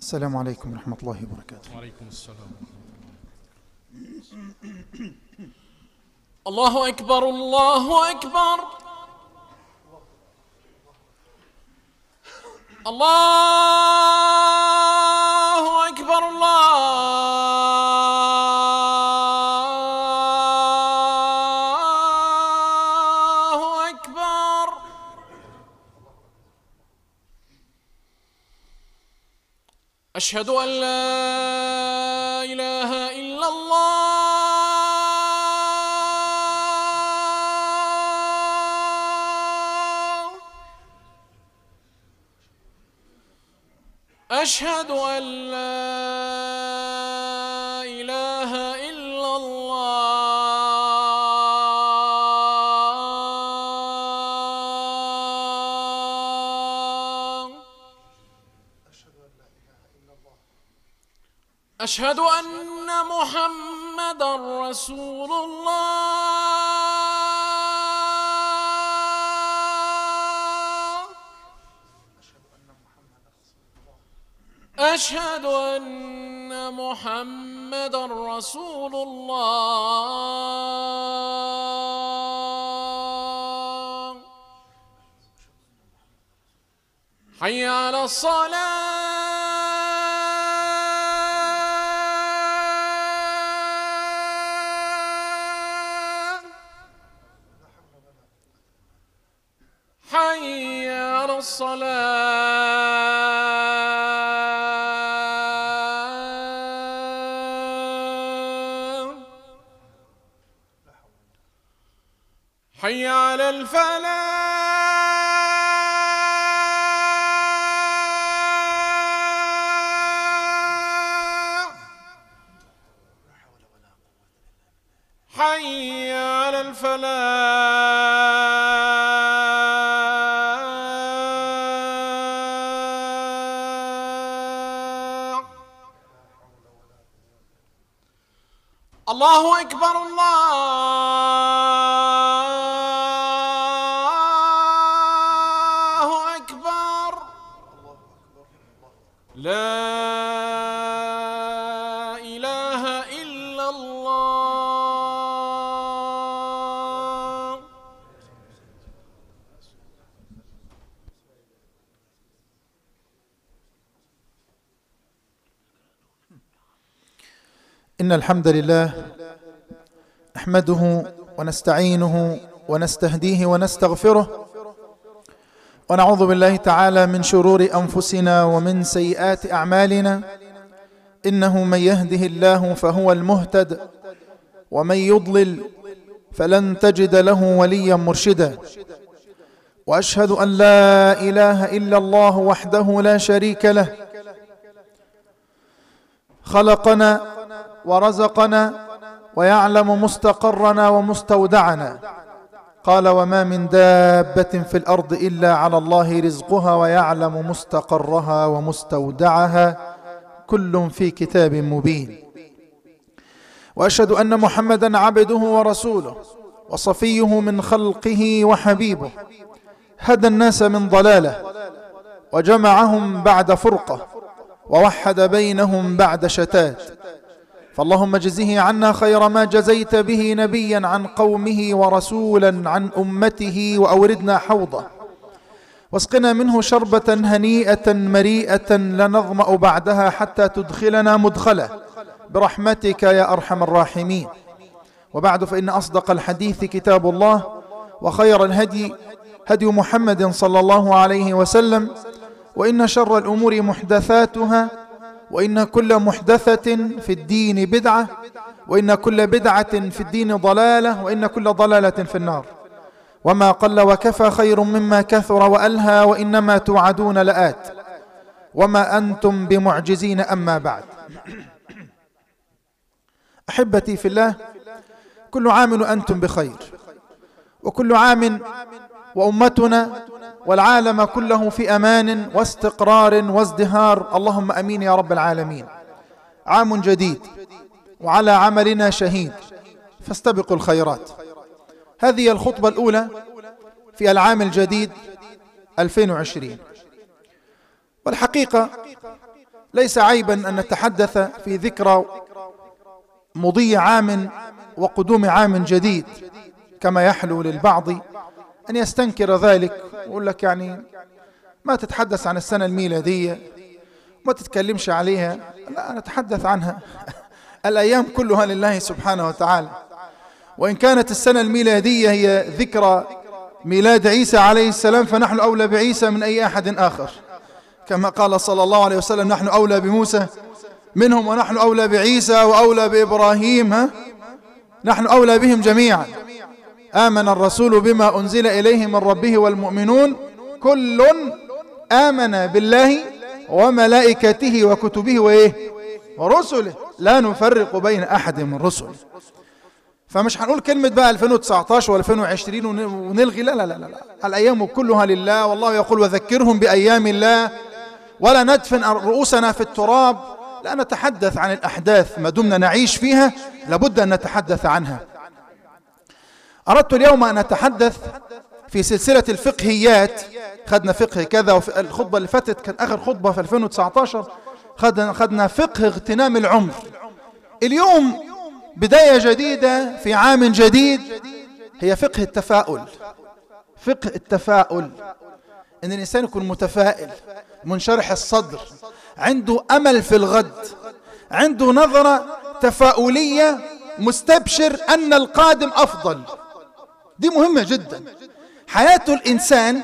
السلام عليكم ورحمة الله وبركاته وعليكم السلام الله أكبر الله أكبر الله أكبر الله أكبر أشهد أن لا إله إلا الله أشهد أن لا إله إلا الله أشهد أن محمد رسول الله أشهد أن محمد رسول الله حي على الصلاة حي على الصلاة حي على الفلاح حي على الفلاح الله أكبر الله أكبر لا إله إلا الله إن الحمد لله نحمده ونستعينه ونستهديه ونستغفره ونعوذ بالله تعالى من شرور أنفسنا ومن سيئات أعمالنا إنه من يهده الله فهو المهتد ومن يضلل فلن تجد له وليا مرشدا وأشهد أن لا إله إلا الله وحده لا شريك له خلقنا ورزقنا ويعلم مستقرنا ومستودعنا قال وما من دابة في الأرض إلا على الله رزقها ويعلم مستقرها ومستودعها كل في كتاب مبين وأشهد أن محمدا عبده ورسوله وصفيه من خلقه وحبيبه هدى الناس من ضلاله وجمعهم بعد فرقة ووحد بينهم بعد شتات فاللهم اجزه عنا خير ما جزيت به نبيا عن قومه ورسولا عن أمته وأوردنا حوضه واسقنا منه شربة هنيئة مريئة لا نظمأ بعدها حتى تدخلنا مدخله برحمتك يا أرحم الراحمين وبعد فإن أصدق الحديث كتاب الله وخير الهدي هدي محمد صلى الله عليه وسلم وإن شر الأمور محدثاتها وإن كل محدثة في الدين بدعة وإن كل بدعة في الدين ضلالة وإن كل ضلالة في النار وما قل وكفى خير مما كثر وألهى وإنما توعدون لآت وما أنتم بمعجزين أما بعد أحبتي في الله كل عام وأنتم بخير وكل عام وأمتنا والعالم كله في أمان واستقرار وازدهار اللهم أمين يا رب العالمين عام جديد وعلى عملنا شهيد فاستبقوا الخيرات هذه الخطبة الأولى في العام الجديد 2020 والحقيقة ليس عيبا أن نتحدث في ذكرى مضي عام وقدوم عام جديد كما يحلو للبعض أن يستنكر ذلك ويقول لك يعني ما تتحدث عن السنة الميلادية ما تتكلمش عليها لا نتحدث عنها الأيام كلها لله سبحانه وتعالى وإن كانت السنة الميلادية هي ذكرى ميلاد عيسى عليه السلام فنحن أولى بعيسى من أي أحد آخر كما قال صلى الله عليه وسلم نحن أولى بموسى منهم ونحن أولى بعيسى وأولى بإبراهيم ها؟ نحن أولى بهم جميعا آمن الرسول بما أنزل إليه من ربه والمؤمنون كل آمن بالله وملائكته وكتبه وإيه ورسله لا نفرق بين أحد من رسله فمش هنقول كلمة بقى 2019 و2020 ونلغي لا لا لا لا الأيام كلها لله والله يقول وذكرهم بأيام الله ولا ندفن رؤوسنا في التراب لا نتحدث عن الأحداث ما دمنا نعيش فيها لابد أن نتحدث عنها أردت اليوم أن أتحدث في سلسلة الفقهيات خدنا فقه كذا وفي الخطبة اللي فاتت كان آخر خطبة في 2019 خدنا, خدنا فقه اغتنام العمر اليوم بداية جديدة في عام جديد هي فقه التفاؤل فقه التفاؤل ان الانسان يكون متفائل منشرح الصدر عنده امل في الغد عنده نظرة تفاؤلية مستبشر ان القادم افضل دي مهمة جدا حياة الانسان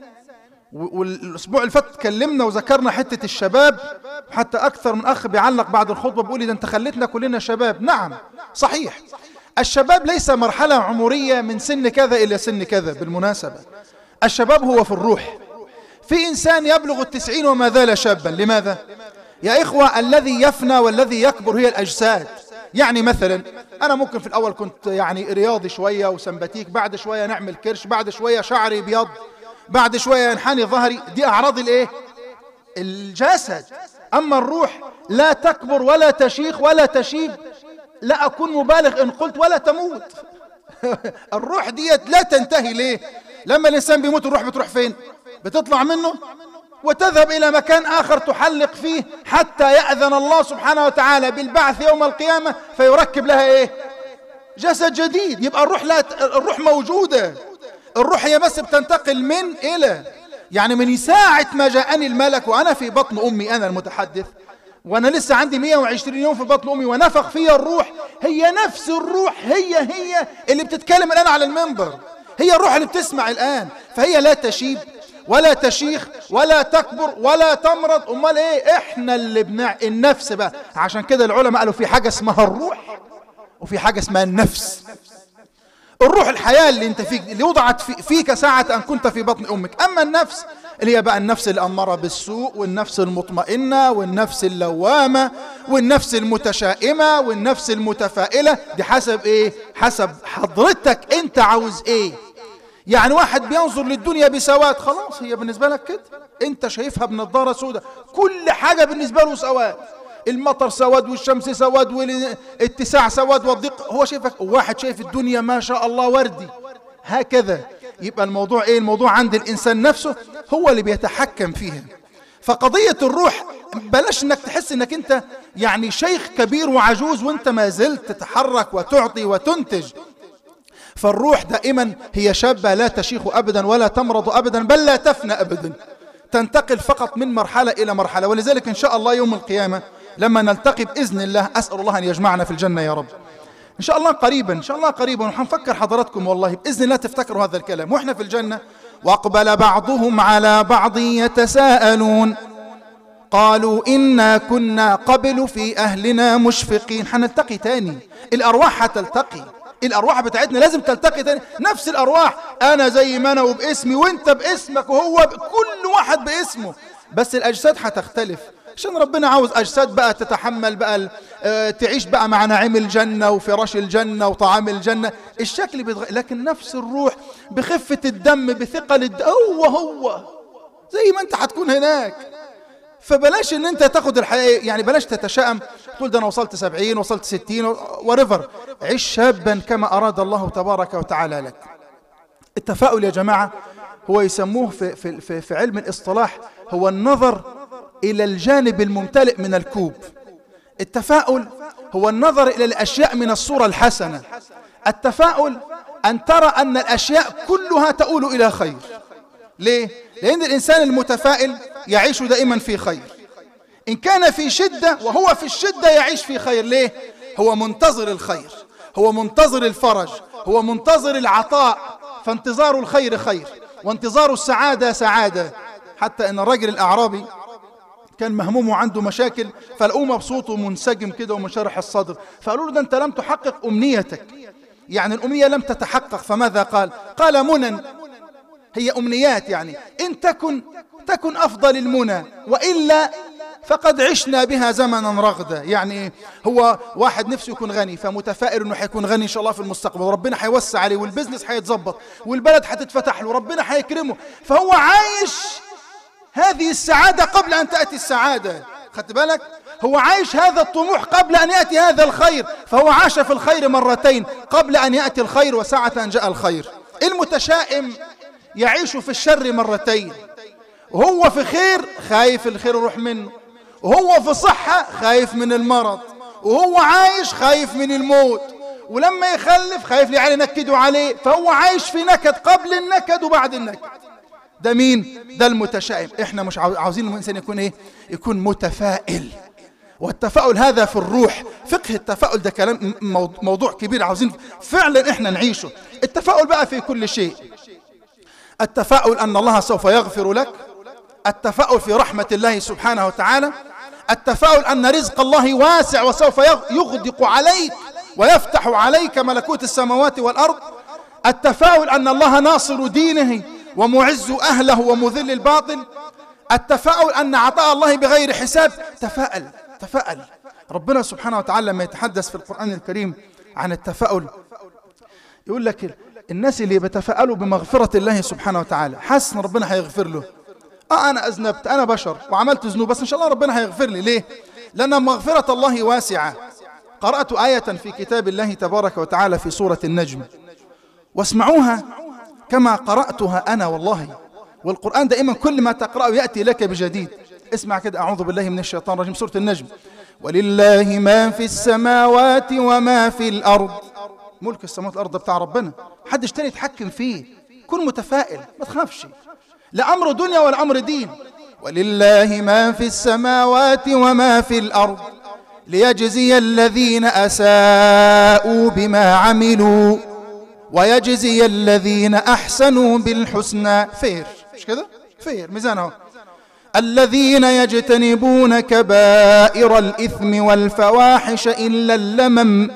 والاسبوع اللي فات تكلمنا وذكرنا حتة الشباب حتى اكثر من اخ بيعلق بعد الخطبة بيقول ده انت خليتنا كلنا شباب نعم صحيح الشباب ليس مرحلة عمرية من سن كذا الى سن كذا بالمناسبة الشباب هو في الروح في انسان يبلغ التسعين وما زال شابا لماذا يا اخوة الذي يفنى والذي يكبر هي الاجساد يعني مثلا انا ممكن في الاول كنت يعني رياضي شوية وسمباتيك بعد شوية نعمل كرش بعد شوية شعري ابيض بعد شوية ينحني ظهري دي أعراض الإيه؟ الجسد أما الروح لا تكبر ولا تشيخ ولا تشيب لا أكون مبالغ إن قلت ولا تموت الروح ديت لا تنتهي ليه لما الإنسان بيموت الروح بتروح فين بتطلع منه وتذهب إلى مكان آخر تحلق فيه حتى يأذن الله سبحانه وتعالى بالبعث يوم القيامة فيركب لها إيه جسد جديد يبقى الروح لا الروح موجودة الروح هي بس بتنتقل من إلى يعني من ساعة ما جاءني الملك وأنا في بطن أمي أنا المتحدث وأنا لسه عندي 120 يوم في بطن أمي ونفخ فيها الروح هي نفس الروح هي هي اللي بتتكلم الآن على المنبر هي الروح اللي بتسمع الآن فهي لا تشيب ولا تشيخ ولا تكبر ولا تمرض امال ايه احنا اللي بنع النفس بقى عشان كده العلماء قالوا في حاجه اسمها الروح وفي حاجه اسمها النفس الروح الحياة اللي انت فيك اللي وضعت في فيك ساعة أن كنت في بطن أمك أما النفس اللي هي بقى النفس الأمارة بالسوء والنفس المطمئنة والنفس اللوامة والنفس المتشائمة والنفس المتفائلة دي حسب إيه حسب حضرتك أنت عاوز إيه يعني واحد بينظر للدنيا بسواد خلاص هي بالنسبة لك كده أنت شايفها بنظارة سوداء كل حاجة بالنسبة له سواد المطر سواد والشمس سواد والاتساع سواد والضيق هو شايفك واحد شايف الدنيا ما شاء الله وردي هكذا يبقى الموضوع ايه الموضوع عند الانسان نفسه هو اللي بيتحكم فيها فقضية الروح بلاش انك تحس انك انت يعني شيخ كبير وعجوز وانت ما زلت تتحرك وتعطي وتنتج فالروح دائما هي شابة لا تشيخ ابدا ولا تمرض ابدا بل لا تفنى ابدا تنتقل فقط من مرحلة الى مرحلة ولذلك ان شاء الله يوم القيامة لما نلتقي بإذن الله أسأل الله أن يجمعنا في الجنة يا رب إن شاء الله قريبا إن شاء الله قريبا وحنفكر حضراتكم والله بإذن الله تفتكروا هذا الكلام وإحنا في الجنة وأقبل بعضهم على بعض يتساءلون قالوا إنا كنا قبل في أهلنا مشفقين حنلتقي تاني الأرواح هتلتقي الأرواح بتاعتنا لازم تلتقي تاني نفس الأرواح أنا زي ما أنا وباسمي وأنت باسمك وهو كل واحد باسمه بس الأجساد هتختلف عشان ربنا عاوز أجساد بقى تتحمل بقى اه تعيش بقى مع نعيم الجنة وفراش الجنة وطعام الجنة الشكل بيتغير لكن نفس الروح بخفة الدم بثقل الدم هو هو زي ما انت هتكون هناك فبلاش ان انت تاخد الحياة يعني بلاش تتشائم تقول ده انا وصلت سبعين وصلت ستين وريفر عيش شابا كما اراد الله تبارك وتعالى لك التفاؤل يا جماعة هو يسموه في, في, في, في علم الاصطلاح هو النظر إلى الجانب الممتلئ من الكوب التفاؤل هو النظر إلى الأشياء من الصورة الحسنة التفاؤل أن ترى أن الأشياء كلها تؤول إلى خير ليه؟ لأن الإنسان المتفائل يعيش دائما في خير إن كان في شدة وهو في الشدة يعيش في خير ليه؟ هو منتظر الخير هو منتظر الفرج هو منتظر العطاء فانتظار الخير خير وانتظار السعادة سعادة حتى أن الرجل الأعرابي كان مهموم وعنده مشاكل فلقوه مبسوط ومنسجم كده ومنشرح الصدر فقالوا له ده أنت لم تحقق أمنيتك يعني الأمنية لم تتحقق فماذا قال قال منى هي أمنيات يعني إن تكن تكن أفضل المنى وإلا فقد عشنا بها زمنا رغدا يعني هو واحد نفسه يكون غني فمتفائل انه حيكون غني ان شاء الله في المستقبل وربنا حيوسع عليه والبزنس حيتظبط والبلد حتتفتح له ربنا حيكرمه فهو عايش هذه السعادة قبل أن تأتي السعادة خدت بالك هو عايش هذا الطموح قبل أن يأتي هذا الخير فهو عاش في الخير مرتين قبل أن يأتي الخير وساعة أن جاء الخير المتشائم يعيش في الشر مرتين وهو في خير خايف الخير يروح منه وهو في صحة خايف من المرض وهو عايش خايف من الموت ولما يخلف خايف لي ينكدوا عليه فهو عايش في نكد قبل النكد وبعد النكد ده مين ده المتشائم احنا مش عاوزين الانسان يكون ايه يكون متفائل والتفاؤل هذا في الروح فقه التفاؤل ده كلام موضوع كبير عاوزين فعلا احنا نعيشه التفاؤل بقى في كل شيء التفاؤل ان الله سوف يغفر لك التفاؤل في رحمة الله سبحانه وتعالى التفاؤل أن رزق الله واسع وسوف يغدق عليك ويفتح عليك ملكوت السماوات والأرض التفاؤل أن الله ناصر دينه ومعز أهله ومذل الباطل التفاؤل أن عطاء الله بغير حساب تفاءل تفاءل ربنا سبحانه وتعالى لما يتحدث في القرآن الكريم عن التفاؤل يقول لك الناس اللي بيتفاءلوا بمغفرة الله سبحانه وتعالى حاسس ان ربنا هيغفر له اه انا اذنبت انا بشر وعملت ذنوب بس ان شاء الله ربنا هيغفر لي ليه لان مغفرة الله واسعة قرأت آية في كتاب الله تبارك وتعالى في سورة النجم واسمعوها كما قرأتها أنا والله والقرآن دائما كل ما تقرأه يأتي لك بجديد اسمع كده أعوذ بالله من الشيطان الرجيم سورة النجم ولله ما في السماوات وما في الأرض ملك السماوات والأرض بتاع ربنا حدش تاني يتحكم فيه كن متفائل ما تخافش لا أمر دنيا ولا أمر دين ولله ما في السماوات وما في الأرض ليجزي الذين أساءوا بما عملوا ويجزي الذين أحسنوا بالحسنى فير مش كده فير ميزانه الذين يجتنبون كبائر الإثم والفواحش إلا اللمم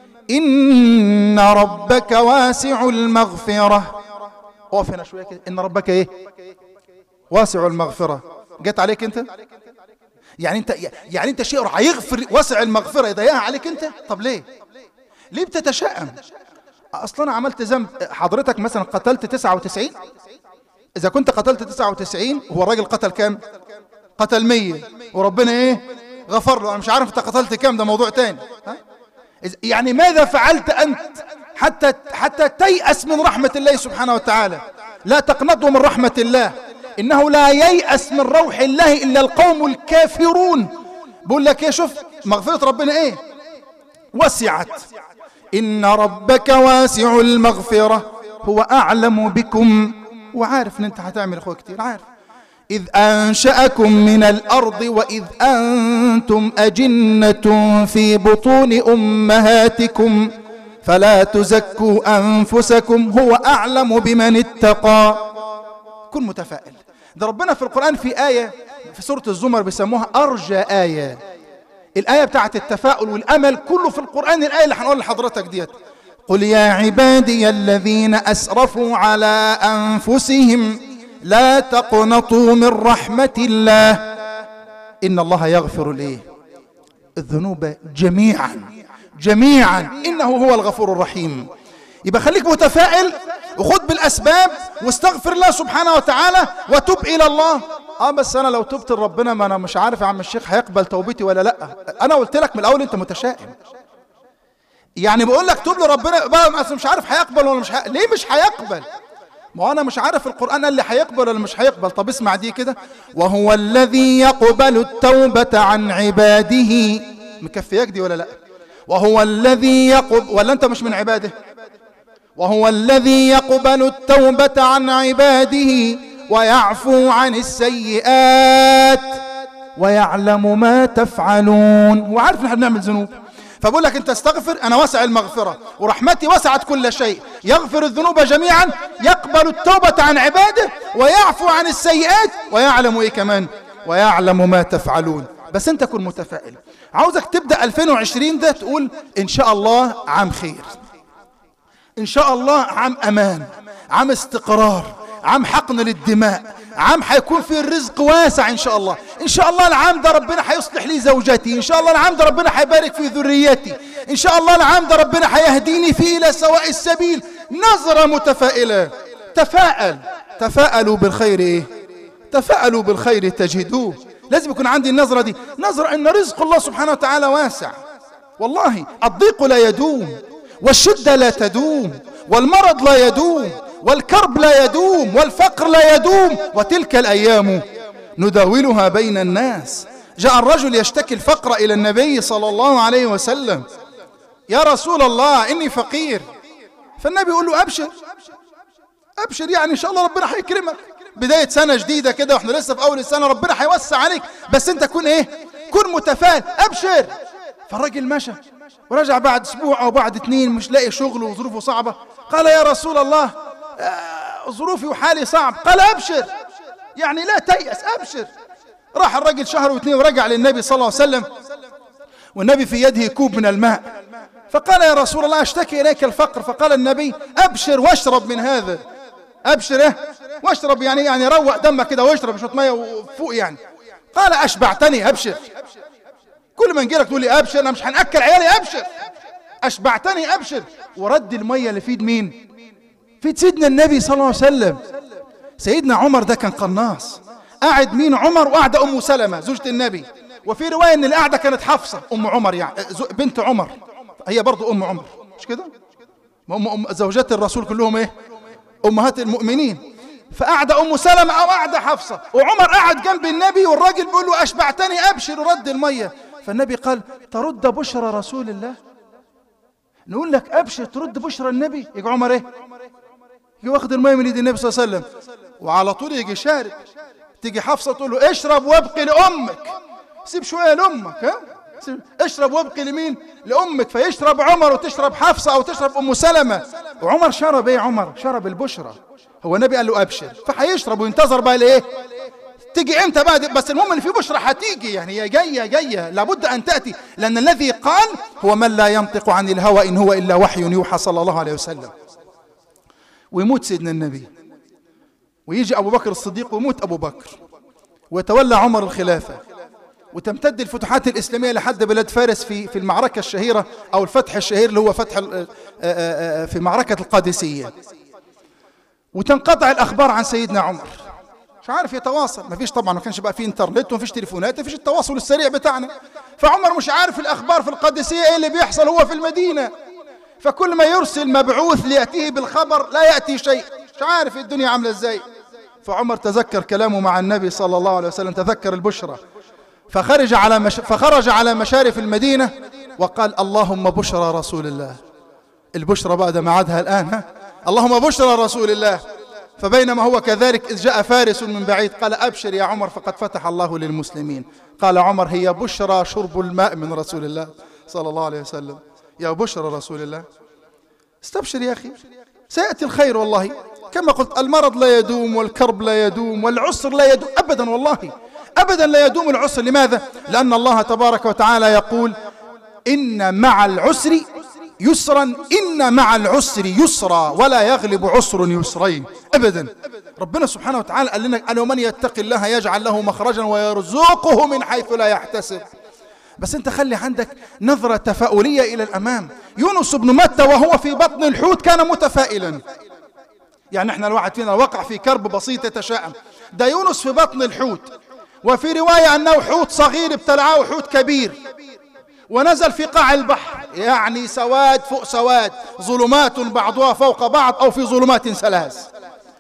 إن ربك واسع المغفرة اقف هنا شوية كده إن ربك إيه واسع المغفرة جت عليك أنت يعني أنت يعني أنت شيء راح يغفر واسع المغفرة يضيقها عليك أنت طب ليه ليه بتتشائم اصلا انا عملت ذنب حضرتك مثلا قتلت 99 اذا كنت قتلت 99 هو الراجل قتل كام قتل 100 وربنا ايه غفر له انا مش عارف انت قتلت كام ده موضوع تاني ها؟ يعني ماذا فعلت انت حتى حتى تيأس من رحمة الله سبحانه وتعالى لا تقنطوا من رحمة الله إنه لا ييأس من روح الله إلا القوم الكافرون بقول لك ايه شوف مغفرة ربنا ايه وسعت إن ربك واسع المغفرة هو أعلم بكم وعارف إن أنت هتعمل أخوة كتير عارف إذ أنشأكم من الأرض وإذ أنتم أجنة في بطون أمهاتكم فلا تزكوا أنفسكم هو أعلم بمن اتقى كن متفائل ده ربنا في القرآن في آية في سورة الزمر بيسموها أرجى آية الآية بتاعت التفاؤل والأمل كله في القرآن الآية اللي هنقول لحضرتك ديت قل يا عبادي الذين أسرفوا على أنفسهم لا تقنطوا من رحمة الله إن الله يغفر ليه الذنوب جميعا جميعا إنه هو الغفور الرحيم يبقى خليك متفائل وخد بالأسباب واستغفر الله سبحانه وتعالى وتب إلى الله اه بس انا لو تبت لربنا ما انا مش عارف يا عم الشيخ هيقبل توبتي ولا لا انا قلت لك من الاول انت متشائم يعني بقول لك توب لربنا بقى مش عارف هيقبل ولا مش ه... ليه مش هيقبل ما هو انا مش عارف القرآن قال لي هيقبل ولا مش هيقبل طب اسمع دي كده وهو الذي يقبل التوبة عن عباده مكفياك دي ولا لا وهو الذي يقبل ولا انت مش من عباده وهو الذي يقبل التوبة عن عباده ويعفو عن السيئات ويعلم ما تفعلون هو عارف ان احنا بنعمل ذنوب فبقول لك انت استغفر انا واسع المغفرة ورحمتي وسعت كل شيء يغفر الذنوب جميعا يقبل التوبة عن عباده ويعفو عن السيئات ويعلم ايه كمان ويعلم ما تفعلون بس انت كن متفائل عاوزك تبدأ 2020 ده تقول ان شاء الله عام خير ان شاء الله عام امان عام استقرار عام حقن للدماء عام حيكون فيه الرزق واسع ان شاء الله ان شاء الله العام ده ربنا حيصلح لي زوجتي ان شاء الله العام ده ربنا حيبارك في ذريتي ان شاء الله العام ده ربنا حيهديني فيه الى سواء السبيل نظرة متفائلة تفاءل تفاءلوا بالخير ايه تفاءلوا بالخير تجدوه لازم يكون عندي النظرة دي نظرة ان رزق الله سبحانه وتعالى واسع والله الضيق لا يدوم والشدة لا تدوم والمرض لا يدوم والكرب لا يدوم والفقر لا يدوم وتلك الأيام نداولها بين الناس جاء الرجل يشتكي الفقر إلى النبي صلى الله عليه وسلم يا رسول الله إني فقير فالنبي يقول له أبشر أبشر يعني إن شاء الله ربنا هيكرمك بداية سنة جديدة كده واحنا لسه في أول السنة ربنا هيوسع عليك بس أنت كن إيه كن متفائل أبشر فالراجل مشى ورجع بعد أسبوع أو بعد اتنين مش لاقي شغل وظروفه صعبة قال يا رسول الله آه، ظروفي وحالي صعب قال أبشر يعني لا تيأس أبشر راح الرجل شهر واثنين ورجع للنبي صلى الله عليه وسلم والنبي في يده كوب من الماء فقال يا رسول الله اشتكي إليك الفقر فقال النبي أبشر واشرب من هذا أبشر إيه واشرب يعني يعني روق دمك كده واشرب شوية مية وفوق يعني قال أشبعتني أبشر كل ما نجيلك تقول لي أبشر أنا مش هنأكل عيالي أبشر أشبعتني أبشر ورد المية اللي في ايد مين في ايد سيدنا النبي صلى الله عليه وسلم سيدنا عمر ده كان قناص قاعد مين عمر وقاعدة أم سلمة زوجة النبي وفي رواية إن القعدة كانت حفصة أم عمر يعني زو- بنت عمر هي برضو أم عمر مش كده ما أم أم زوجات الرسول كلهم إيه أمهات المؤمنين فقعدة أم سلمة أو قعدة حفصة وعمر قعد جنب النبي والراجل بيقول له أشبعتني أبشر ورد المية فالنبي قال ترد بشرى رسول الله نقول لك أبشر ترد بشرى النبي يجي عمر إيه يجي واخد المية من ايد النبي صلى الله عليه وسلم وعلى طول يجي شارب تيجي حفصة تقول له اشرب وابقي لأمك سيب شوية لأمك ها سيب- اشرب وابقي لمين لأمك فيشرب عمر وتشرب حفصة أو تشرب أم سلمة وعمر شرب ايه عمر شرب البشرى هو النبي قال له أبشر فهيشرب وينتظر بقى لإيه تيجي امتى بقى دي؟ بس المهم ان في بشرى هتيجي يعني هي جايه جايه لابد ان تاتي لان الذي قال هو من لا ينطق عن الهوى ان هو الا وحي يوحى صلى الله عليه وسلم ويموت سيدنا النبي ويجي أبو بكر الصديق ويموت أبو بكر ويتولى عمر الخلافة وتمتد الفتوحات الإسلامية لحد بلاد فارس في في المعركة الشهيرة أو الفتح الشهير اللي هو فتح ال- آه، آه، آه، في معركة القادسية وتنقطع الأخبار عن سيدنا عمر مش عارف يتواصل ما فيش طبعا ما كانش بقى في انترنت وما فيش تليفونات ما فيش التواصل السريع بتاعنا فعمر مش عارف الأخبار في القادسية إيه اللي بيحصل هو في المدينة فكل ما يرسل مبعوث ليأتيه بالخبر لا يأتي شيء مش عارف الدنيا عاملة ازاي فعمر تذكر كلامه مع النبي صلى الله عليه وسلم تذكر البشرى فخرج على مش فخرج على مشارف المدينة وقال اللهم بشرى رسول الله البشرى بعد ما عادها الآن ها؟ اللهم بشرى رسول الله فبينما هو كذلك إذ جاء فارس من بعيد قال أبشر يا عمر فقد فتح الله للمسلمين قال عمر هي بشرى شرب الماء من رسول الله صلى الله عليه وسلم يا بشرى رسول الله استبشر يا أخي سيأتي الخير والله كما قلت المرض لا يدوم والكرب لا يدوم والعسر لا يدوم أبدا والله أبدا لا يدوم العسر لماذا؟ لأن الله تبارك وتعالى يقول إن مع العسر يسرا إن مع العسر يسرا ولا يغلب عسر يسرين أبدا ربنا سبحانه وتعالى قال لنا قال ومن يتق الله يجعل له مخرجا ويرزقه من حيث لا يحتسب بس انت خلي عندك نظرة تفاؤلية إلى الأمام يونس بن متى وهو في بطن الحوت كان متفائلا يعني احنا الواحد فينا وقع في كرب بسيط يتشائم ده يونس في بطن الحوت وفي رواية أنه حوت صغير ابتلعه حوت كبير ونزل في قاع البحر يعني سواد فوق سواد ظلمات بعضها فوق بعض أو في ظلمات ثلاث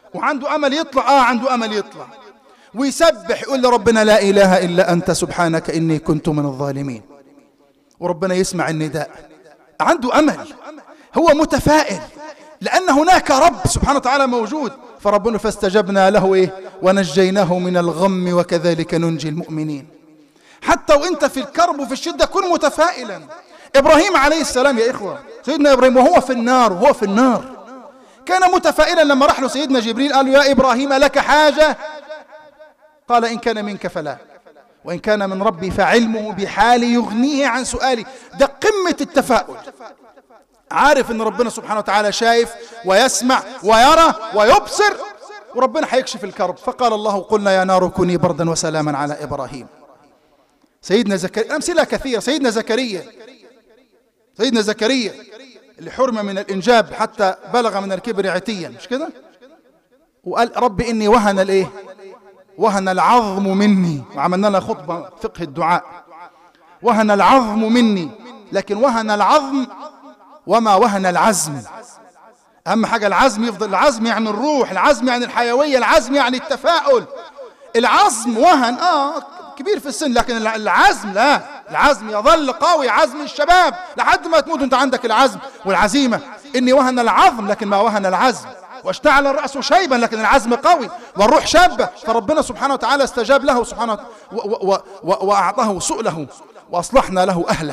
وعنده امل يطلع اه عنده امل يطلع ويسبح يقول لربنا لا اله الا انت سبحانك اني كنت من الظالمين وربنا يسمع النداء عنده امل هو متفائل لان هناك رب سبحانه وتعالى موجود فربنا فاستجبنا له ايه ونجيناه من الغم وكذلك ننجي المؤمنين حتى وانت في الكرب وفي الشده كن متفائلا ابراهيم عليه السلام يا اخوه سيدنا ابراهيم وهو في النار وهو في النار كان متفائلا لما راح له سيدنا جبريل قال له يا ابراهيم لك حاجه قال ان كان منك فلا وان كان من ربي فعلمه بحالي يغنيه عن سؤالي ده قمه التفاؤل عارف ان ربنا سبحانه وتعالى شايف ويسمع ويرى ويبصر وربنا هيكشف الكرب فقال الله قلنا يا نار كوني بردا وسلاما على ابراهيم سيدنا زكريا امثله كثيره سيدنا زكريا سيدنا زكريا اللي حرم من الانجاب حتى بلغ من الكبر عتيا مش كده وقال رب اني وهن الايه وهن العظم مني وعملنا لها خطبه فقه الدعاء وهن العظم مني لكن وهن العظم وما وهن العزم اهم حاجه العزم يفضل العزم يعني الروح العزم يعني الحيويه العزم يعني التفاؤل العزم وهن اه كبير في السن لكن العزم لا العزم يظل قوي عزم الشباب لحد ما تموت انت عندك العزم والعزيمه اني وهن العظم لكن ما وهن العزم واشتعل الراس شيبا لكن العزم قوي والروح شابه فربنا سبحانه وتعالى استجاب له سبحانه وتعالى واعطاه سؤله واصلحنا له اهله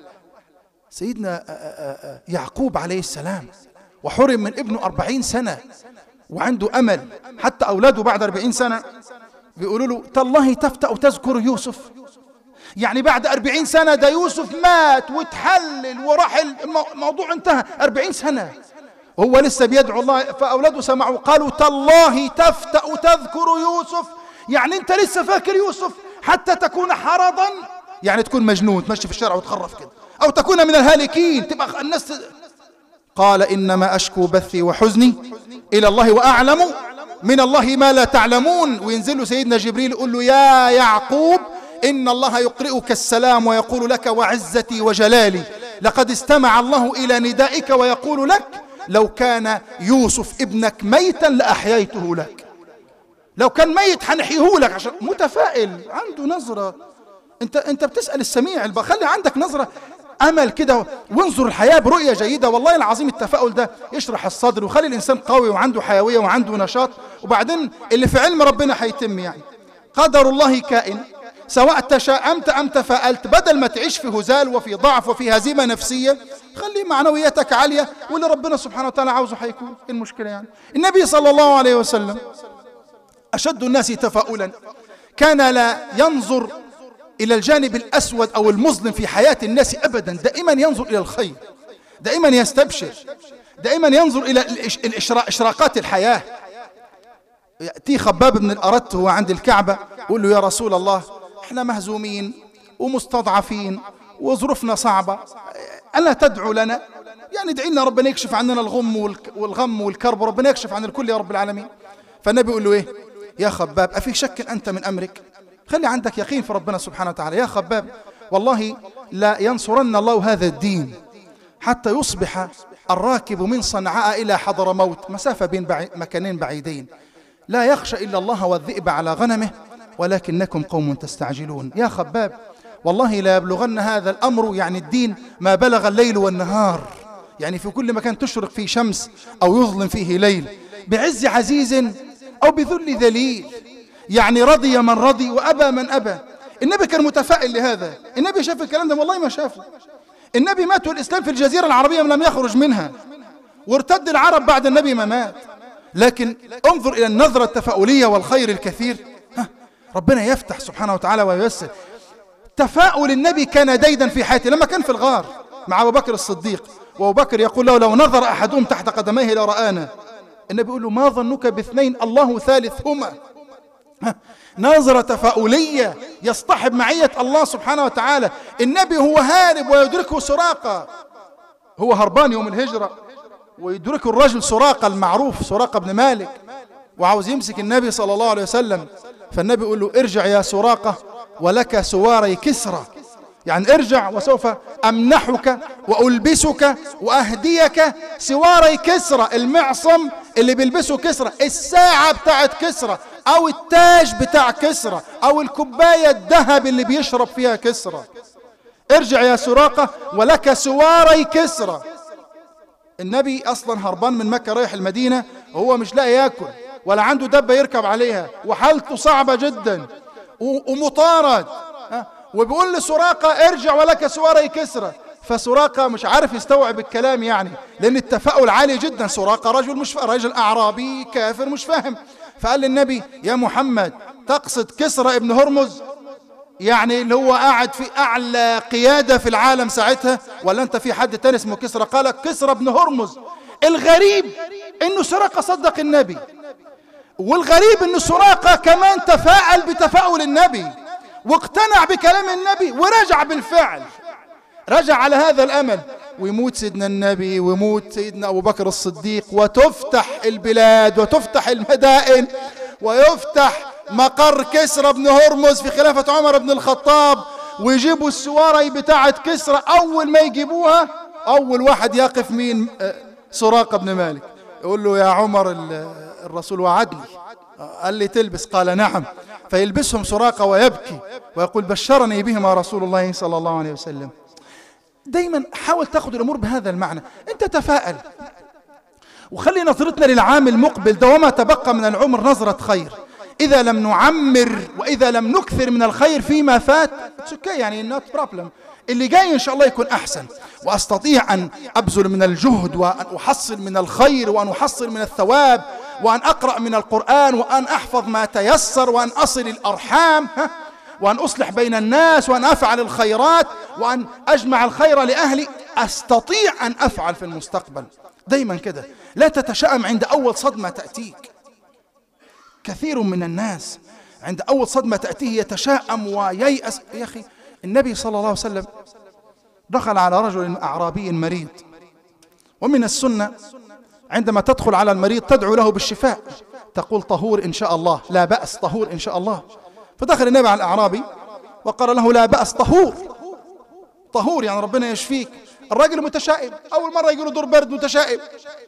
سيدنا يعقوب عليه السلام وحرم من ابنه أربعين سنة وعنده أمل حتى أولاده بعد أربعين سنة بيقولوا له تالله تفتأ تذكر يوسف يعني بعد أربعين سنة ده يوسف مات وتحلل وراح الموضوع انتهى أربعين سنة وهو لسه بيدعو الله فأولاده سمعوا قالوا تالله تفتأ تذكر يوسف يعني انت لسه فاكر يوسف حتى تكون حرضا يعني تكون مجنون تمشي في الشارع وتخرف كده أو تكون من الهالكين تبقى الناس قال إنما أشكو بثي وحزني إلى الله وأعلم من الله ما لا تعلمون وينزل له سيدنا جبريل يقول له يا يعقوب إن الله يقرئك السلام ويقول لك وعزتي وجلالي لقد استمع الله إلى ندائك ويقول لك لو كان يوسف ابنك ميتا لأحييته لك لو كان ميت حنحيه لك عشان متفائل عنده نظرة انت انت بتسأل السميع خلي عندك نظرة امل كده وانظر الحياه برؤيه جيده والله العظيم التفاؤل ده يشرح الصدر ويخلي الانسان قوي وعنده حيويه وعنده نشاط وبعدين اللي في علم ربنا هيتم يعني قدر الله كائن سواء تشاءمت ام تفاءلت بدل ما تعيش في هزال وفي ضعف وفي هزيمه نفسيه خلي معنوياتك عاليه واللي ربنا سبحانه وتعالى عاوزه هيكون ايه المشكله يعني النبي صلى الله عليه وسلم اشد الناس تفاؤلا كان لا ينظر إلى الجانب الأسود أو المظلم في حياة الناس أبدا دائما ينظر إلى الخير دائما يستبشر دائما ينظر إلى إشراقات الحياة يأتي خباب بن الأرت هو عند الكعبة يقول له يا رسول الله احنا مهزومين ومستضعفين وظروفنا صعبة ألا تدعو لنا يعني ادعي لنا ربنا يكشف عننا الغم والغم والكرب وربنا يكشف عن الكل يا رب العالمين فالنبي يقول له ايه يا خباب أفي شك أنت من أمرك خلي عندك يقين في ربنا سبحانه وتعالى يا خباب والله لا ينصرن الله هذا الدين حتى يصبح الراكب من صنعاء إلى حضرموت مسافة بين بعي مكانين بعيدين لا يخشى إلا الله والذئب على غنمه ولكنكم قوم تستعجلون يا خباب والله لا يبلغن هذا الأمر يعني الدين ما بلغ الليل والنهار يعني في كل مكان تشرق فيه شمس أو يظلم فيه ليل بعز عزيز أو بذل ذليل يعني رضي من رضي وأبى من أبى النبي كان متفائل لهذا النبي شاف الكلام ده والله ما شافه النبي مات والإسلام في الجزيرة العربية لم يخرج منها وارتد العرب بعد النبي ما مات لكن انظر إلى النظرة التفاؤلية والخير الكثير ها ربنا يفتح سبحانه وتعالى وييسر تفاؤل النبي كان ديدا في حياته لما كان في الغار مع أبو بكر الصديق وأبو بكر يقول له لو نظر أحدهم تحت قدميه لرآنا النبي يقول له ما ظنك باثنين الله ثالثهما نظرة تفاؤلية يصطحب معية الله سبحانه وتعالى النبي هو هارب ويدركه سراقة هو هربان يوم الهجرة ويدركه الرجل سراقة المعروف سراقة بن مالك وعاوز يمسك النبي صلى الله عليه وسلم فالنبي يقول له ارجع يا سراقة ولك سواري كسرى يعني ارجع وسوف أمنحك وألبسك وأهديك سواري كسرى المعصم اللي بيلبسه كسرى الساعة بتاعت كسرى أو التاج بتاع كسرى أو الكوباية الذهب اللي بيشرب فيها كسرى ارجع يا سراقة ولك سواري كسرى النبي أصلا هربان من مكة رايح المدينة وهو مش لاقي ياكل ولا عنده دبة يركب عليها وحالته صعبة جدا و- ومطارد ها؟ وبيقول لسراقة ارجع ولك سواري كسرى فسراقة مش عارف يستوعب الكلام يعني لأن التفاؤل عالي جدا سراقة رجل مش فا- رجل أعرابي كافر مش فاهم فقال للنبي يا محمد تقصد كسرى ابن هرمز يعني اللي هو قاعد في أعلى قيادة في العالم ساعتها ولا أنت في حد تاني اسمه كسرى قال كسرى ابن هرمز الغريب إنه سراقة صدق النبي والغريب إنه سراقة كمان تفاعل بتفاؤل النبي واقتنع بكلام النبي ورجع بالفعل رجع على هذا الأمل ويموت سيدنا النبي ويموت سيدنا أبو بكر الصديق وتفتح البلاد وتفتح المدائن ويفتح مقر كسرى بن هرمز في خلافة عمر بن الخطاب ويجيبوا السواري بتاعة كسرى أول ما يجيبوها أول واحد يقف مين آه، سراقة بن مالك يقول له يا عمر ال- الرسول وعدني قال لي تلبس قال نعم فيلبسهم سراقة ويبكي ويقول بشرني بهما رسول الله صلى الله عليه وسلم دايما حاول تاخذ الامور بهذا المعنى انت تفائل وخلي نظرتنا للعام المقبل ده وما تبقى من العمر نظرة خير إذا لم نعمر وإذا لم نكثر من الخير فيما فات it's okay يعني not problem اللي جاي إن شاء الله يكون أحسن وأستطيع أن أبذل من الجهد وأن أحصل من الخير وأن أحصل من الثواب وأن أقرأ من القرآن وأن أحفظ ما تيسر وأن أصل الأرحام ها؟ وأن أصلح بين الناس وأن أفعل الخيرات وأن أجمع الخير لأهلي أستطيع أن أفعل في المستقبل دايما كده لا تتشائم عند أول صدمة تأتيك كثير من الناس عند أول صدمة تأتيه يتشائم وييأس يا أخي النبي صلى الله عليه وسلم دخل على رجل أعرابي مريض ومن السنة عندما تدخل على المريض تدعو له بالشفاء تقول طهور إن شاء الله لا بأس طهور إن شاء الله فدخل النبي على الأعرابي وقال له لا بأس طهور طهور يعني ربنا يشفيك الراجل متشائم أول مرة يقول له دور برد متشائم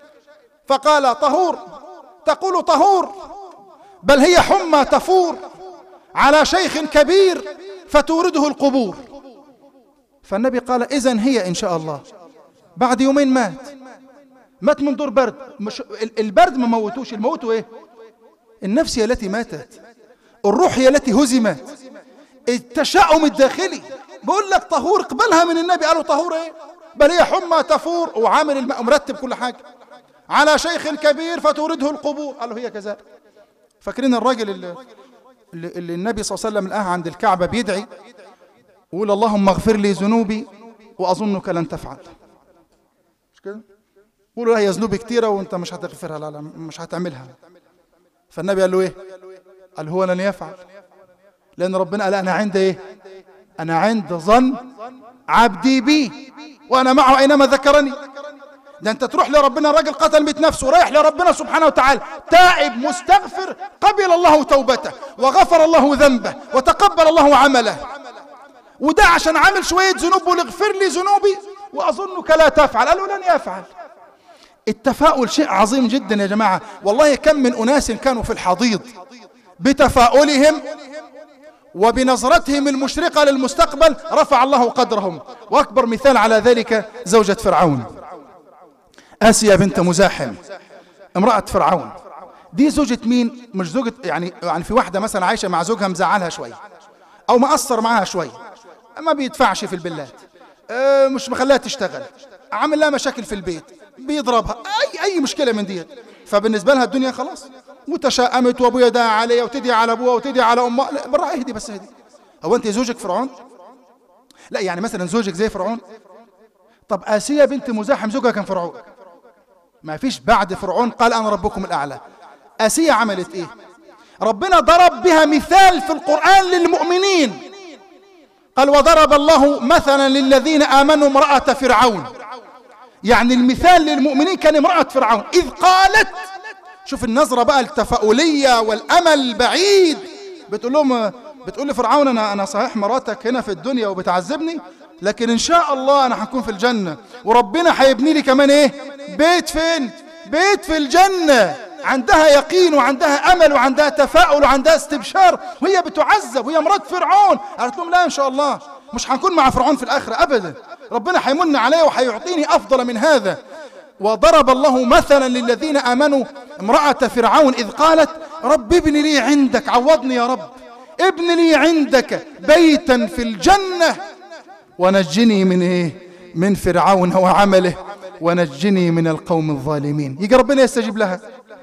فقال طهور تقول طهور بل هي حمى تفور على شيخ كبير فتورده القبور فالنبي قال إذن هي إن شاء الله بعد يومين مات مات من دور برد مش ال- البرد ما موتوش الموت ايه النفس هي التي ماتت الروح هي التي هزمت التشاؤم الداخلي بقول لك طهور اقبلها من النبي قالوا طهور ايه بل هي حمى تفور وعامل الماء مرتب كل حاجه على شيخ كبير فتورده القبور قالوا هي كذلك فاكرين الراجل اللي, اللي, اللي النبي صلى الله عليه وسلم لقاه عند الكعبه بيدعي ويقول اللهم اغفر لي ذنوبي واظنك لن تفعل مش كده قولوا لا هي ذنوب كتيرة وانت مش هتغفرها لا لا مش هتعملها فالنبي قال له ايه قال هو لن يفعل لان ربنا قال انا عند ايه انا عند ظن عبدي بي وانا معه اينما ذكرني ده انت تروح لربنا الراجل قتل 100 نفسه ورايح لربنا سبحانه وتعالى تائب مستغفر قبل الله توبته وغفر الله ذنبه وتقبل الله عمله وده عشان عامل شوية ذنوب بيقول اغفر لي ذنوبي وأظنك لا تفعل قالوا لن يفعل التفاؤل شيء عظيم جدا يا جماعة والله كم من أناس كانوا في الحضيض بتفاؤلهم وبنظرتهم المشرقة للمستقبل رفع الله قدرهم وأكبر مثال على ذلك زوجة فرعون آسيا بنت مزاحم امرأة فرعون دي زوجة مين مش زوجة يعني يعني في واحدة مثلا عايشة مع زوجها مزعلها شوية أو مقصر معاها شوية ما بيدفعش في البلاد آه، مش مخليها تشتغل عامل لها مشاكل في البيت بيضربها اي اي مشكله من ديت فبالنسبه لها الدنيا خلاص وتشائمت وابويا داعي عليها وتدعي على ابوها وتدعي على امها لا بالراحه اهدي بس اهدي هو انت زوجك فرعون لا يعني مثلا زوجك زي فرعون طب آسيا بنت مزاحم زوجها كان فرعون ما فيش بعد فرعون قال أنا ربكم الأعلى آسيا عملت إيه ربنا ضرب بها مثال في القرآن للمؤمنين قال وضرب الله مثلا للذين آمنوا امرأة فرعون يعني المثال للمؤمنين كان امرأة فرعون إذ قالت شوف النظرة بقى التفاؤلية والأمل البعيد بتقول لهم بتقول لفرعون أنا أنا صحيح مراتك هنا في الدنيا وبتعذبني لكن إن شاء الله أنا هكون في الجنة وربنا هيبني لي كمان إيه بيت فين بيت في الجنة عندها يقين وعندها أمل وعندها تفاؤل وعندها استبشار وهي بتعذب وهي مرات فرعون قالت لهم لا إن شاء الله مش هنكون مع فرعون في الآخرة أبدا ربنا حيمن علي وحيعطيني أفضل من هذا وضرب الله مثلا للذين آمنوا امرأة فرعون إذ قالت رب ابن لي عندك عوضني يا رب ابن لي عندك بيتا في الجنة ونجني من إيه من فرعون وعمله ونجني من القوم الظالمين يجي ربنا يستجيب لها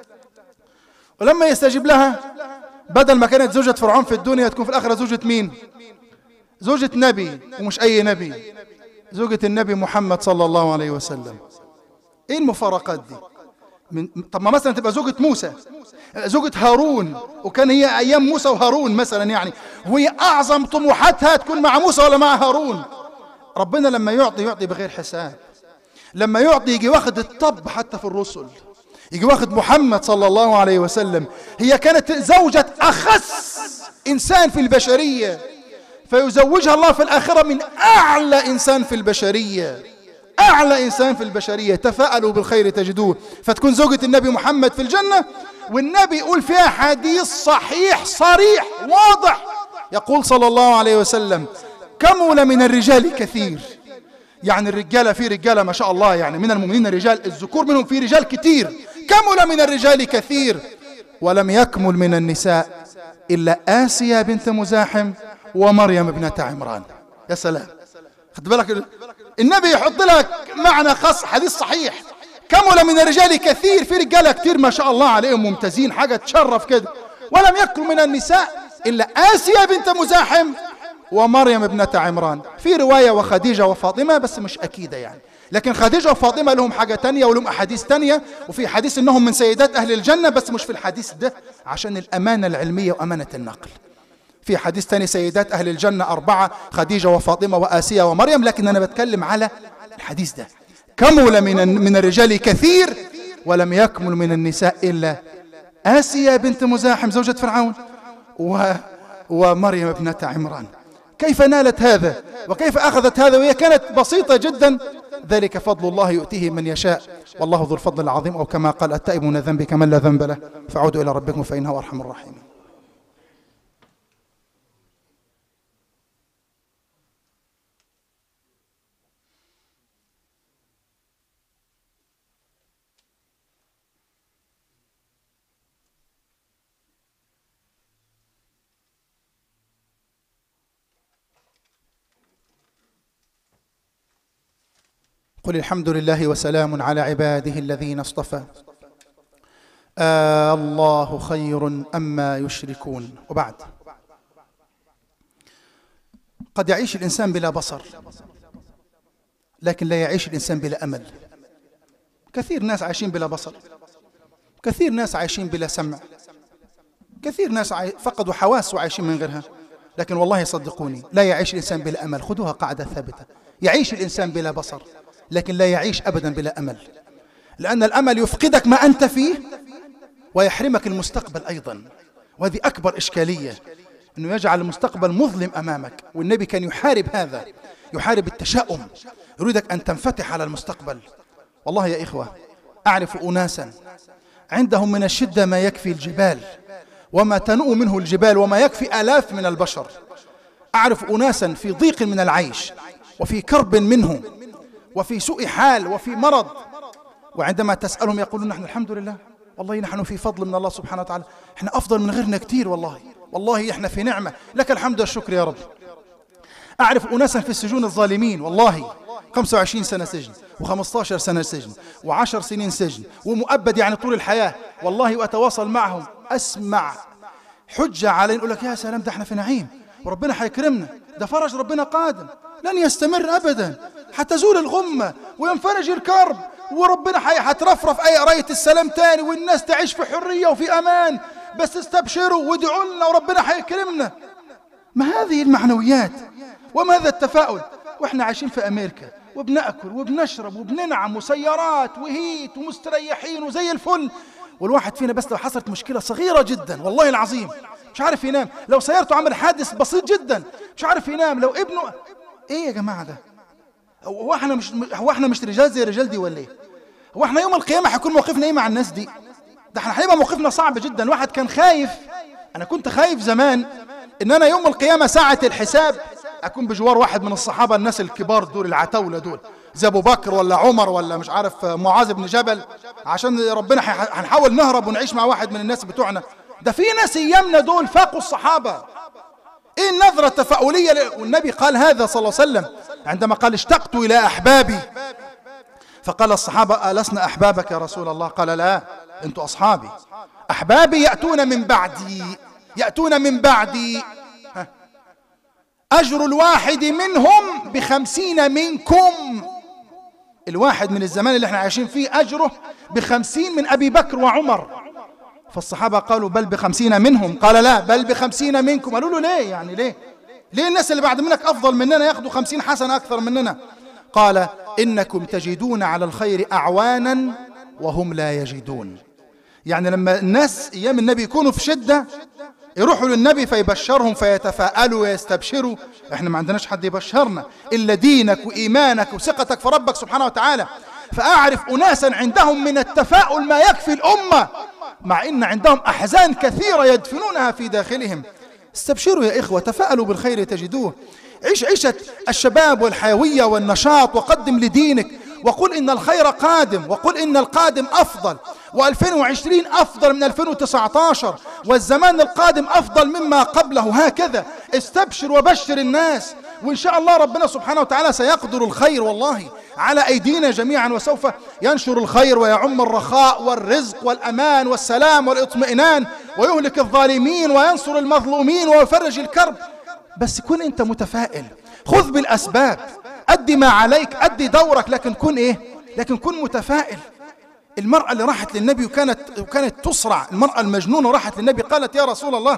ولما يستجيب لها بدل ما كانت زوجة فرعون في الدنيا تكون في الآخرة زوجة مين زوجة نبي ومش أي نبي زوجة النبي محمد صلى الله عليه وسلم ايه المفارقات دي من طب ما مثلا تبقى زوجة موسى زوجة هارون وكان هي ايام موسى وهارون مثلا يعني وهي اعظم طموحاتها تكون مع موسى ولا مع هارون ربنا لما يعطي يعطي بغير حساب لما يعطي يجي واخد الطب حتى في الرسل يجي واخد محمد صلى الله عليه وسلم هي كانت زوجة أخس إنسان في البشرية فيزوجها الله في الآخرة من أعلى إنسان في البشرية أعلى إنسان في البشرية تفاءلوا بالخير تجدوه فتكون زوجة النبي محمد في الجنة والنبي يقول فيها حديث صحيح صريح واضح يقول صلى الله عليه وسلم كمل من الرجال كثير يعني الرجالة في رجالة ما شاء الله يعني من المؤمنين رجال الذكور منهم في رجال كتير كمل من الرجال كثير ولم يكمل من النساء إلا آسيا بنت مزاحم ومريم ابنة عمران يا سلام خد بالك النبي يحط لك معنى خاص حديث صحيح كمل من الرجال كثير في رجاله كتير ما شاء الله عليهم ممتازين حاجه تشرف كده ولم يكن من النساء الا اسيا بنت مزاحم ومريم ابنة عمران في رواية وخديجة وفاطمة بس مش أكيدة يعني لكن خديجة وفاطمة لهم حاجة تانية ولهم أحاديث تانية وفي حديث إنهم من سيدات أهل الجنة بس مش في الحديث ده عشان الأمانة العلمية وأمانة النقل في حديث تاني سيدات أهل الجنة أربعة خديجة وفاطمة وآسيا ومريم لكن أنا بتكلم على الحديث ده كمل من من الرجال كثير ولم يكمل من النساء إلا آسيا بنت مزاحم زوجة فرعون و ومريم ابنة عمران كيف نالت هذا وكيف أخذت هذا وهي كانت بسيطة جدا ذلك فضل الله يؤتيه من يشاء والله ذو الفضل العظيم أو كما قال التائب من ذنب كمن لا ذنب له فعودوا إلى ربكم فإنه أرحم الراحمين قل الحمد لله وسلام على عباده الذين اصطفى آه الله خير أما يشركون وبعد قد يعيش الإنسان بلا بصر لكن لا يعيش الإنسان بلا أمل كثير ناس عايشين بلا بصر كثير ناس عايشين بلا سمع كثير ناس عاي... فقدوا حواس وعايشين من غيرها لكن والله صدقوني لا يعيش الإنسان بلا أمل خذوها قاعدة ثابتة يعيش الإنسان بلا بصر لكن لا يعيش أبدا بلا أمل لأن الأمل يفقدك ما أنت فيه ويحرمك المستقبل أيضا وهذه أكبر إشكالية أنه يجعل المستقبل مظلم أمامك والنبي كان يحارب هذا يحارب التشاؤم يريدك أن تنفتح على المستقبل والله يا إخوة أعرف أناسا عندهم من الشدة ما يكفي الجبال وما تنوء منه الجبال وما يكفي آلاف من البشر أعرف أناسا في ضيق من العيش وفي كرب منه وفي سوء حال وفي مرض وعندما تسألهم يقولون نحن الحمد لله والله نحن في فضل من الله سبحانه وتعالى احنا أفضل من غيرنا كتير والله والله احنا في نعمة لك الحمد والشكر يا رب أعرف أناسا في السجون الظالمين والله 25 سنة سجن و15 سنة سجن و10 سنين سجن ومؤبد يعني طول الحياة والله وأتواصل معهم أسمع حجة علينا يقول لك يا سلام ده احنا في نعيم وربنا حيكرمنا ده فرج ربنا قادم لن يستمر أبدا حتزول الغمة وينفرج الكرب وربنا حترفرف أي راية السلام تاني والناس تعيش في حرية وفي أمان بس استبشروا وادعوا لنا وربنا حيكرمنا ما هذه المعنويات وما هذا التفاؤل واحنا عايشين في أمريكا وبنأكل وبنشرب وبننعم وسيارات وهيت ومستريحين وزي الفل والواحد فينا بس لو حصلت مشكلة صغيرة جدا والله العظيم مش عارف ينام لو سيارته عمل حادث بسيط جدا مش عارف ينام لو ابنه ايه يا جماعة ده هو احنا مش هو احنا مش رجال زي الرجال دي ولا ايه هو احنا يوم القيامة هيكون موقفنا ايه مع الناس دي ده احنا هيبقى موقفنا صعب جدا واحد كان خايف انا كنت خايف زمان ان انا يوم القيامة ساعة الحساب اكون بجوار واحد من الصحابة الناس الكبار دول العتاولة دول زي ابو بكر ولا عمر ولا مش عارف معاذ بن جبل عشان ربنا هيح- هنحاول نهرب ونعيش مع واحد من الناس بتوعنا ده في ناس ايامنا دول فاقوا الصحابة ايه النظرة التفاؤلية ل- والنبي قال هذا صلى الله عليه وسلم عندما قال اشتقت الى احبابي فقال الصحابة ألسنا أحبابك يا رسول الله قال لا أنتم أصحابي أحبابي يأتون من بعدي يأتون من بعدي ها. أجر الواحد منهم بخمسين منكم الواحد من الزمان اللي احنا عايشين فيه أجره بخمسين من أبي بكر وعمر فالصحابة قالوا بل بخمسين منهم قال لا بل بخمسين منكم قالوا له ليه يعني ليه ليه الناس اللي بعد منك أفضل مننا ياخدوا خمسين حسنة أكثر مننا قال إنكم تجدون على الخير أعوانا وهم لا يجدون يعني لما الناس أيام النبي يكونوا في شدة يروحوا للنبي فيبشرهم فيتفاءلوا ويستبشروا احنا ما عندناش حد يبشرنا إلا دينك وإيمانك وثقتك في ربك سبحانه وتعالى فأعرف أناسا عندهم من التفاؤل ما يكفي الأمة مع إن عندهم أحزان كثيرة يدفنونها في داخلهم استبشروا يا إخوة تفاءلوا بالخير تجدوه عيش عيشة الشباب والحيوية والنشاط وقدم لدينك وقل إن الخير قادم وقل إن القادم أفضل و2020 أفضل من 2019 والزمان القادم أفضل مما قبله هكذا استبشر وبشر الناس وإن شاء الله ربنا سبحانه وتعالى سيقدر الخير والله على أيدينا جميعا وسوف ينشر الخير ويعم الرخاء والرزق والأمان والسلام والاطمئنان ويهلك الظالمين وينصر المظلومين ويفرج الكرب بس كن أنت متفائل خذ بالأسباب أدي ما عليك أدي دورك لكن كن إيه لكن كن متفائل المرأة اللي راحت للنبي وكانت وكانت تصرع المرأة المجنونة راحت للنبي قالت يا رسول الله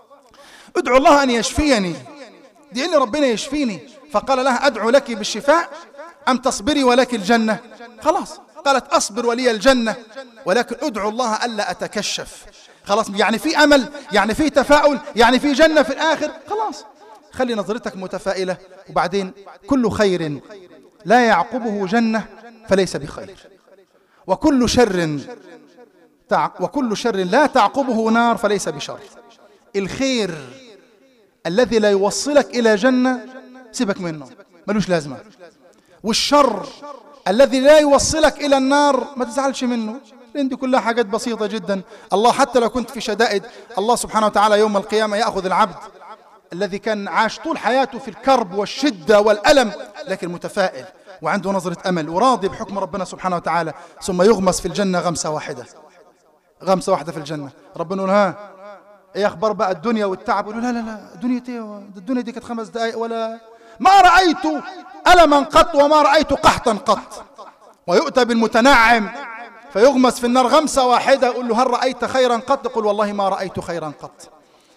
ادعو الله أن يشفيني دي إن ربنا يشفيني فقال لها أدعو لك بالشفاء أم تصبري ولك الجنة خلاص قالت أصبر ولي الجنة ولكن ادعو الله ألا أتكشف خلاص يعني في أمل يعني في تفاؤل يعني في جنة في الآخر خلاص خلي نظرتك متفائلة وبعدين كل خير لا يعقبه جنة فليس بخير وكل شر تع... وكل شر لا تعقبه نار فليس بشر الخير الذي لا يوصلك إلى جنة سيبك منه ملوش لازمة والشر الذي لا يوصلك إلى النار ما تزعلش منه لأن دي كلها حاجات بسيطة جدا الله حتى لو كنت في شدائد الله سبحانه وتعالى يوم القيامة يأخذ العبد الذي كان عاش طول حياته في الكرب والشدة والألم لكن متفائل وعنده نظرة أمل وراضي بحكم ربنا سبحانه وتعالى ثم يغمس في الجنة غمسة واحدة غمسة واحدة في الجنة ربنا يقول ها ايه اخبار بقى الدنيا والتعب يقولوا لا لا لا دنيا ايه ده الدنيا دي كانت خمس دقائق ولا ما رأيت ألما قط وما رأيت قحطا قط ويؤتى بالمتنعم فيغمس في النار غمسة واحدة يقول له هل رأيت خيرا قط يقول والله ما رأيت خيرا قط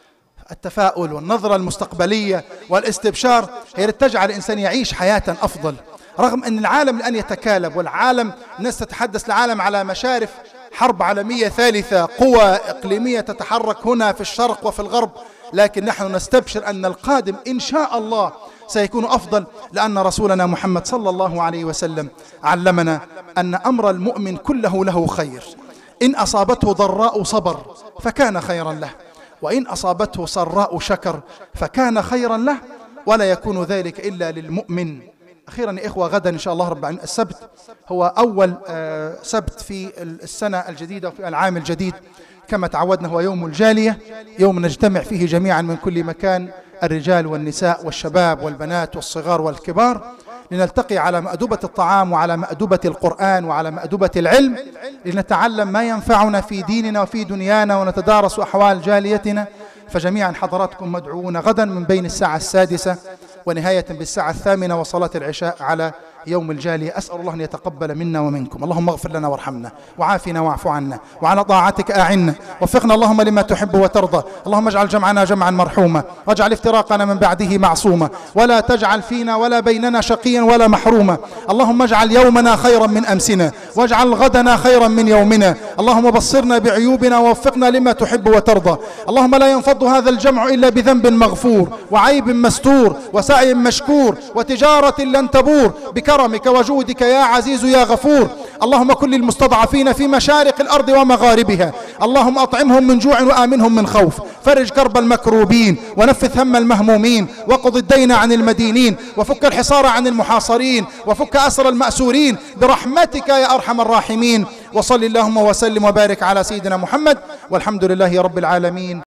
التفاؤل والنظرة المستقبلية والاستبشار هي التي تجعل الإنسان يعيش حياة أفضل رغم أن العالم الآن يتكالب والعالم الناس تتحدث العالم على مشارف حرب عالمية ثالثة قوى إقليمية تتحرك هنا في الشرق وفي الغرب لكن نحن نستبشر أن القادم إن شاء الله سيكون أفضل لأن رسولنا محمد صلى الله عليه وسلم علمنا أن أمر المؤمن كله له خير إن أصابته ضراء صبر فكان خيرا له وإن أصابته سراء شكر فكان خيرا له ولا يكون ذلك إلا للمؤمن أخيرا يا إخوة غدا إن شاء الله رب العالمين السبت هو أول آه، سبت في السنة الجديدة وفي العام الجديد كما تعودنا هو يوم الجالية يوم نجتمع فيه جميعا من كل مكان الرجال والنساء والشباب والبنات والصغار والكبار لنلتقي على مأدبة الطعام وعلى مأدبة القرآن وعلى مأدبة العلم لنتعلم ما ينفعنا في ديننا وفي دنيانا ونتدارس أحوال جاليتنا فجميعا حضراتكم مدعوون غدا من بين الساعة السادسة ونهاية بالساعة الثامنة وصلاة العشاء على يوم الجالية أسأل الله أن يتقبل منا ومنكم اللهم اغفر لنا وارحمنا وعافنا واعف عنا وعلى طاعتك أعنا وفقنا اللهم لما تحب وترضى اللهم اجعل جمعنا جمعا مرحوما واجعل افتراقنا من بعده معصوما ولا تجعل فينا ولا بيننا شقيا ولا محروما اللهم اجعل يومنا خيرا من أمسنا واجعل غدنا خيرا من يومنا اللهم بصرنا بعيوبنا ووفقنا لما تحب وترضى اللهم لا ينفض هذا الجمع إلا بذنب مغفور وعيب مستور وسعي مشكور وتجارة لن تبور بكرمك وجودك يا عزيز يا غفور اللهم كن للمستضعفين في مشارق الأرض ومغاربها اللهم أطعمهم من جوع وآمنهم من خوف فرج كرب المكروبين ونفث هم المهمومين وقض الدين عن المدينين وفك الحصار عن المحاصرين وفك أسر المأسورين برحمتك يا أرحم الراحمين وصل اللهم وسلم وبارك على سيدنا محمد والحمد لله رب العالمين